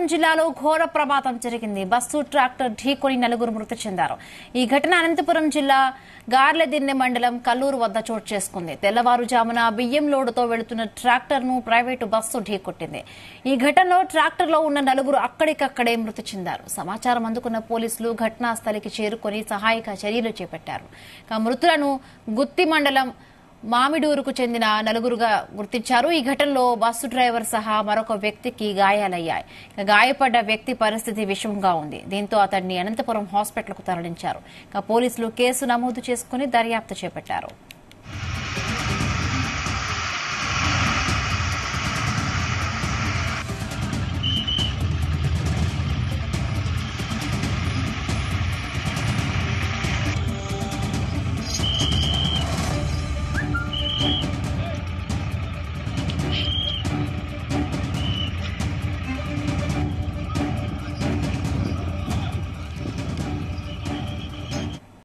అనంతపురం జిల్లాలో ఘోర ప్రమాదం జరిగింది బస్సు ట్రాక్టర్ ఢీకొని నలుగురు మృతి చెందారు ఈ ఘటన అనంతపురం జిల్లా గార్లెదిన్నె మండలం కల్లూరు వద్ద చోటు చేసుకుంది తెల్లవారుజామున బియ్యం లోడుతో వెళుతున్న ట్రాక్టర్ ను ప్రైవేటు బస్సు ఢీకొట్టింది ఈ ఘటనలో ట్రాక్టర్లో ఉన్న నలుగురు అక్కడికక్కడే మృతి చెందారు సమాచారం అందుకున్న పోలీసులు ఘటనా స్థలికి చేరుకొని సహాయక చర్యలు చేపట్టారు ఇక మృతులను గుత్తి మండలం మామిడూరుకు చెందిన నలుగురుగా గుర్తించారు ఈ ఘటనలో బస్సు డ్రైవర్ సహా మరొక వ్యక్తికి గాయాలయ్యాయి ఇక గాయపడ్డ వ్యక్తి పరిస్థితి విషమంగా ఉంది దీంతో అతన్ని అనంతపురం హాస్పిటల్కు తరలించారు ఇక పోలీసులు కేసు నమోదు చేసుకుని దర్యాప్తు చేపట్టారు